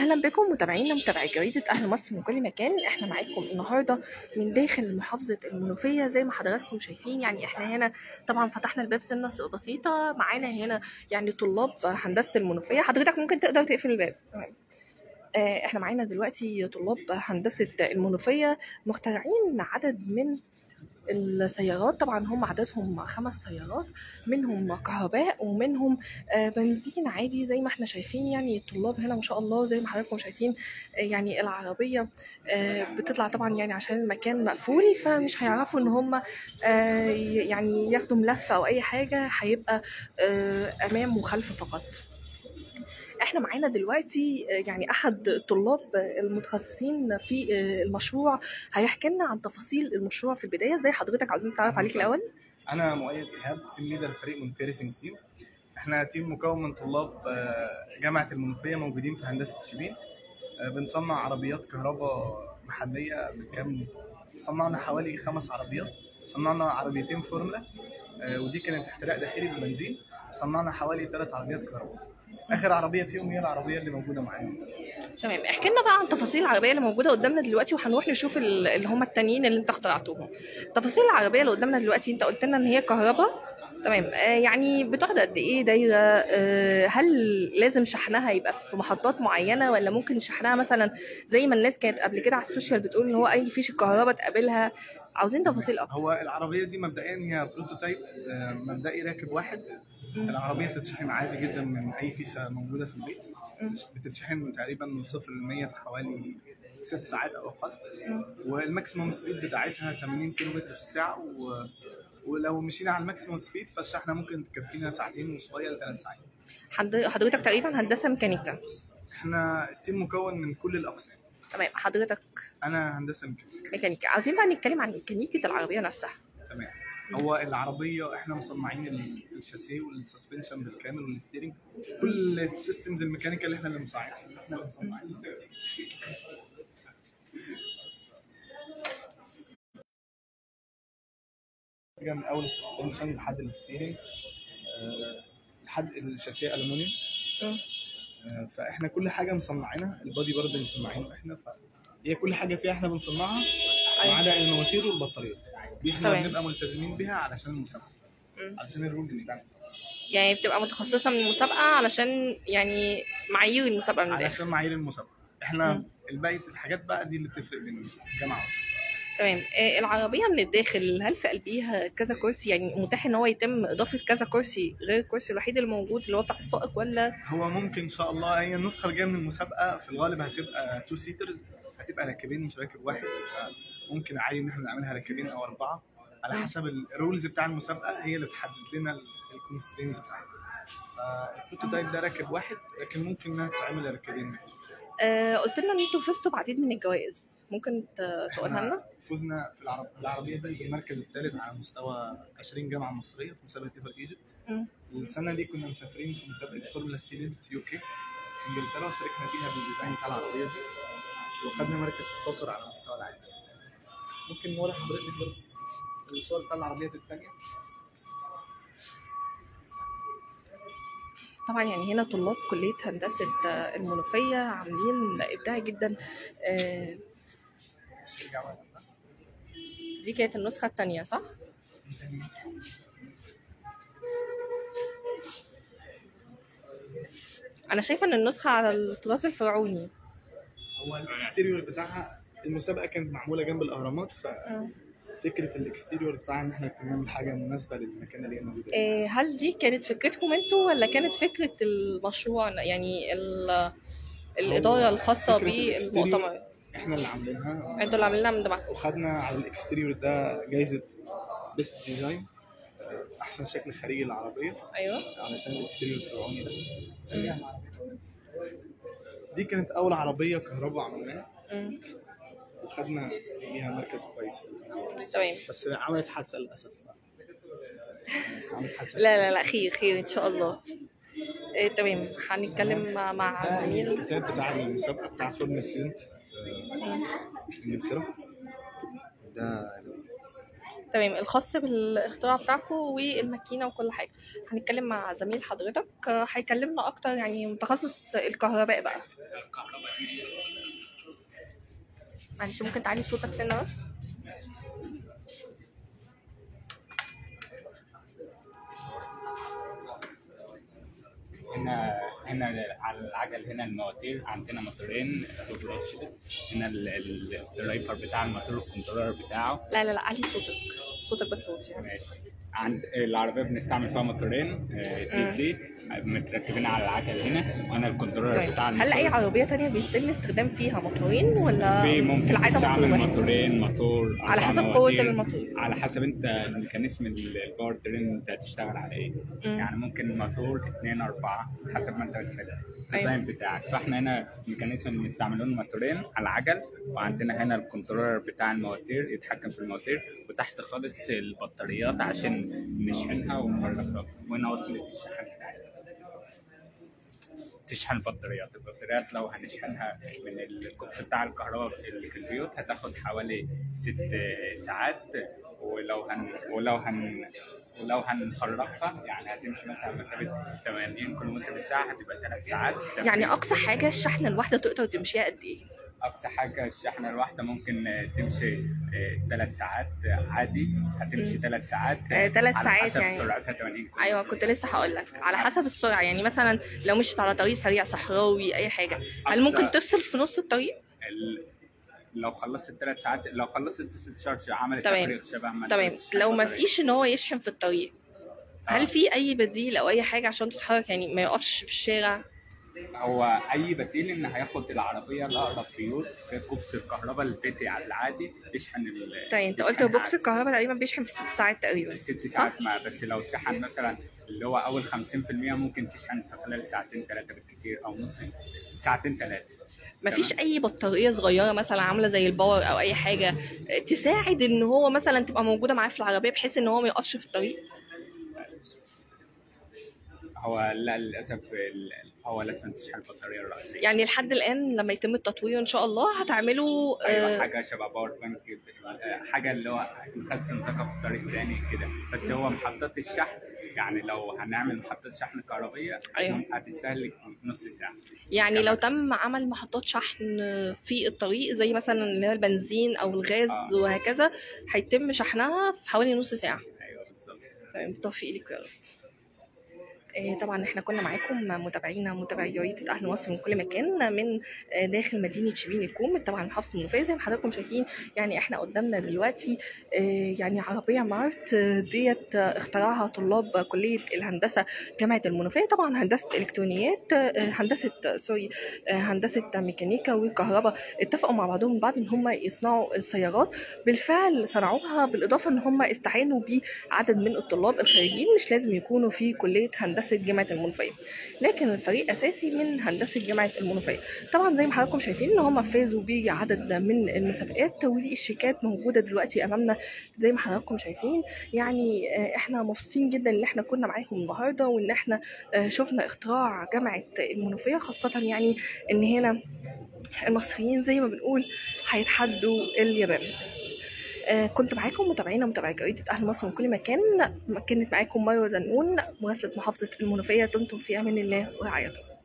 اهلا بكم متابعينا متابعي جريده اهل مصر من كل مكان احنا معاكم النهارده من داخل محافظه المنوفيه زي ما حضراتكم شايفين يعني احنا هنا طبعا فتحنا الباب سنه بسيطه معانا هنا يعني طلاب هندسه المنوفيه حضرتك ممكن تقدر تقفل الباب تمام آه، احنا معانا دلوقتي طلاب هندسه المنوفيه مخترعين عدد من السيارات طبعا هم عددهم خمس سيارات منهم كهرباء ومنهم آه، بنزين عادي زي ما احنا شايفين يعني الطلاب هنا ما شاء الله زي ما حضراتكم شايفين آه، يعني العربية آه، بتطلع طبعا يعني عشان المكان مقفول فمش هيعرفوا ان هم آه، يعني ياخدوا ملف او اي حاجة هيبقى آه، امام وخلف فقط احنا معانا دلوقتي آه، يعني احد الطلاب آه، المتخصصين في آه، المشروع هيحكي لنا عن تفاصيل المشروع في البدايه ازاي حضرتك عاوزين نتعرف عليك الاول انا مؤيد ايهاب تيم ليدر فريق منوفيه ريسنج تيم احنا تيم مكون من طلاب آه، جامعه المنوفيه موجودين في هندسه شبين آه، بنصنع عربيات كهرباء محليه بالكامل صنعنا حوالي خمس عربيات صنعنا عربيتين فورمولا آه، ودي كانت احتراق داخلي بالبنزين صنعنا حوالي ثلاث عربيات كهرباء اخر عربيه فيهم هي العربيه اللي موجوده معانا تمام احكي لنا بقى عن تفاصيل العربيه اللي موجوده قدامنا دلوقتي وهنروح نشوف ال- اللي هم التانيين اللي انت اخترعتهم تفاصيل العربيه اللي قدامنا دلوقتي انت قلت لنا ان هي كهرباء تمام آه يعني بتقعد قد ايه دايره آه هل لازم شحنها يبقى في محطات معينه ولا ممكن شحنها مثلا زي ما الناس كانت قبل كده على السوشيال بتقول ان هو اي فيش الكهرباء تقابلها عاوزين تفاصيل اكتر هو العربيه دي مبدئيا هي بروتوتايب آه، مبدئي راكب واحد العربيه بتتشحن عادي جدا من اي فيشه موجوده في البيت بتتشحن تقريبا من صفر ل 100 في حوالي ست ساعات او اقل والماكسيموم سبيد بتاعتها 80 كيلو متر في الساعه و... ولو مشينا على الماكسيموم سبيد فالشحنه ممكن تكفينا ساعتين وشويه لثلاث ساعات حضر- حضرتك تقريبا هندسه ميكانيكا احنا التيم مكون من كل الاقسام تمام حضرتك انا هندسه ميكانيكا ميكانيكا عاوزين بقى نتكلم عن ميكانيكه العربيه نفسها تمام هو العربيه احنا مصنعين ال- الشاسيه والسسبنشن بالكامل والستيرنج كل السيستمز الميكانيكال اللي احنا اللي مصنعينها احنا اللي مصنعينها حاجه من اول السسبنشن لحد الستيرنج آه، لحد الشاسيه الومنيوم مم. آه، فاحنا كل حاجه مصنعينها البادي برضه مصنعينه احنا فهي كل حاجه فيها احنا بنصنعها ما عدا المواتير والبطاريات دي احنا تمام. بنبقى ملتزمين بيها علجشان المسابقه مم. علشان الرول اللي بتاعنا يعني بتبقى متخصصة من المسابقة علشان يعني معايير المسابقة من الآخر علشان معايير المسابقه احنا مم. الباقي الحاجات بقى دي اللي بتفرق بين الجامعه تمام آه، العربية من الداخل هل في قلبيها كذا كرسي يعني متاح ان هو يتم اضافة كذا كرسي غير الكرسي الوحيد اللي موجود اللي هو بتاع السائق ولا هو ممكن ان شاء الله هي النسخه اللي جايه من المسابقه في الغالب هتبقى تو سيترز هتبقى راكبين مش راكب واحد فممكن عادي ان احنا نعملها راكبين او اربعه على مم. حسب الرولز بتاع المسابقه هي اللي تحدد لنا الكونسترينز بتاعتها فالبروتوتايب ده راكب واحد لكن ممكن انها تتعمل راكبين آه قلت لنا ان انتوا فزتوا بعديد من الجوائز ممكن ت- تقولها لنا فزنا في العرب... العربيه دي بالمركز الثالث على مستوى 20 جامعه مصريه في مسابقه ايفر ايجيبت مم. السنه دي كنا مسافرين في مسابقه فورمولا سيلنت يو كي في انجلترا وشاركنا فيها بالديزاين بتاع العربيه دي وخدنا مركز 16 على مستوى العالم ممكن نوري حضرتك برضه الصور بتاع العربيات الثانيه طبعا يعني هنا طلاب كلية هندسة آه، المنوفية عاملين إبداعي جدا آه، دي كانت النسخة التانية صح؟ أنا شايفة إن النسخة على الطراز الفرعوني هو الاكستيريور بتاعها المسابقه كانت معموله جنب الاهرامات آه. ففكره الاكستيريور بتاعها ان احنا كنا نعمل حاجه مناسبه للمكان اللي هي موجوده فيه. آه، هل دي كانت فكرتكم انتوا ولا كانت فكرة المشروع يعني ال- الإدارة الخاصة فكرة الإكستيريور بالمؤتمر احنا اللي عاملينها انتوا اللي عاملينها من دماغكم وخدنا على الاكستيريور ده جايزه بيست ديزاين احسن شكل خارجي للعربيه أيوه علشان الاكستيريور الفرعوني ده دي كانت اول عربيه كهرباء عملناها مم. وخدنا ليها مركز كويس تمام بس عملت حادثه للاسف عملت حادثه لا لا لا خير خير ان شاء الله إيه تمام هنتكلم مع- مع ده زميل الكتاب بتاع المسابقه بتاع فورم ستودنت انجلترا ده تمام الخاص بالاختراع بتاعكم والماكينه وكل حاجه هنتكلم مع زميل حضرتك آه، هيكلمنا اكتر يعني متخصص الكهرباء بقى معلش ممكن تعلي صوتك سنه بس هنا هنا على العجل هنا المواتير عندنا موتورين تو براشز هنا ال- ال- الدرايفر بتاع الموتور الكنترولر بتاعه لا لا لا علي صوتك صوتك بس واطي يعني ماشي عند العربيه بنستعمل فيها موتورين دي سي متركبين على العجل هنا وانا الكنترولر طيب. بتاع هل اي الموتور عربيه تانية بيتم استخدام فيها موتورين ولا في ممكن في العاده تستعمل موتور واحد موتورين موتور على أربع حسب قوة مواتير. الموتور. على حسب انت الميكانيزم ال- الباور ترين انت هتشتغل على ايه مم. يعني ممكن موتور اثنين اربعه حسب ما انت بتحب الديزاين بتاعك فاحنا هنا الميكانيزم اللي بنستعملون موتورين على العجل وعندنا هنا الكنترولر بتاع المواتير يتحكم في المواتير وتحت خالص البطاريات عشان نشحنها ونفرغها وهنا وصلة الشحن بتاعتها تشحن البطاريات البطاريات لو هنشحنها من الكوبس بتاع الكهرباء في ال- في البيوت هتاخد حوالي ست ساعات ولو هن ولو هن ولو هنفرغها يعني هتمشي مثلا مسافة 80 كيلومتر بالساعة هتبقى ثلاث ساعات يعني اقصى حاجه الشحنه الواحده تقدر تمشيها قد ايه أقصى حاجة الشحنة الواحدة ممكن آه، تمشي ثلاث ساعات آه، عادي هتمشي مم. ثلاث ساعات آه، تلات على ساعات حسب يعني. سرعتها 80 كيلومتر ايوه كنت لسه هقول لك على حسب السرعه يعني مثلا لو مشيت على طريق سريع صحراوي اي حاجه هل أقصى- ممكن تفصل في نص الطريق ال... لو خلصت الثلاث ساعات لو خلصت الست شارج عملت تمام. تفريغ شبه ما أنت تمام بتشحن لو ما بطارية. فيش ان هو يشحن في الطريق آه. هل في اي بديل او اي حاجه عشان تتحرك يعني ما يقفش في الشارع هو اي بديل ان هياخد العربيه لاقرب بيوت في كوبس الكهرباء البيتي على العادي يشحن ال طيب انت قلت يشحن بوكس عادي. الكهرباء تقريبا بيشحن في ست ساعات تقريبا ست ساعات ما بس لو شحن مثلا اللي هو اول 50% ممكن تشحن في خلال ساعتين ثلاثه بالكتير او نص ساعتين ثلاثه مفيش اي بطاريه صغيره مثلا عامله زي الباور او اي حاجه تساعد ان هو مثلا تبقى موجوده معاه في العربيه بحيث ان هو ما يقفش في الطريق هو لا للاسف ال- هو لازم تشحن البطاريه الرئيسيه يعني لحد الان لما يتم التطوير ان شاء الله هتعملوا ايوه آه، حاجه شبه باور بانك آه، حاجه اللي هو نخزن طاقه في الطريق تاني كده بس هو محطات الشحن يعني لو هنعمل محطات شحن كهربيه أيوة. هتستهلك نص ساعه يعني لو تمام. تم عمل محطات شحن في الطريق زي مثلا اللي هي البنزين او الغاز آه. وهكذا هيتم شحنها في حوالي نص ساعه ايوه بالظبط تمام بالتوفيق ليك يا رب آه، طبعا احنا كنا معاكم متابعينا متابعي جريدة أهل مصر من كل مكان من آه، داخل مدينة شبين الكوم طبعا محافظة المنوفية زي ما حضراتكم شايفين يعني احنا قدامنا دلوقتي آه، يعني عربية مارت آه، ديت آه، اخترعها طلاب كلية الهندسة جامعة المنوفية طبعا هندسة إلكترونيات آه، هندسة آه، سوري آه، هندسة ميكانيكا وكهرباء اتفقوا مع بعضهم البعض ان هم يصنعوا السيارات بالفعل صنعوها بالاضافه ان هم استعانوا بعدد من الطلاب الخارجين مش لازم يكونوا في كليه هندسه جامعه المنوفيه لكن الفريق اساسي من هندسه جامعه المنوفيه طبعا زي ما حضراتكم شايفين ان هم فازوا بعدد من المسابقات ودي الشيكات موجوده دلوقتي امامنا زي ما حضراتكم شايفين يعني آه، احنا مبسوطين جدا ان احنا كنا معاكم النهارده وان احنا آه، شفنا اختراع جامعه المنوفيه خاصه يعني ان هنا المصريين زي ما بنقول هيتحدوا اليابان آه كنت معاكم متابعينا متابعي جريدة أهل مصر من كل مكان كانت معاكم مروة زنون مراسلة محافظة المنوفية دمتم في أمان الله ورعايته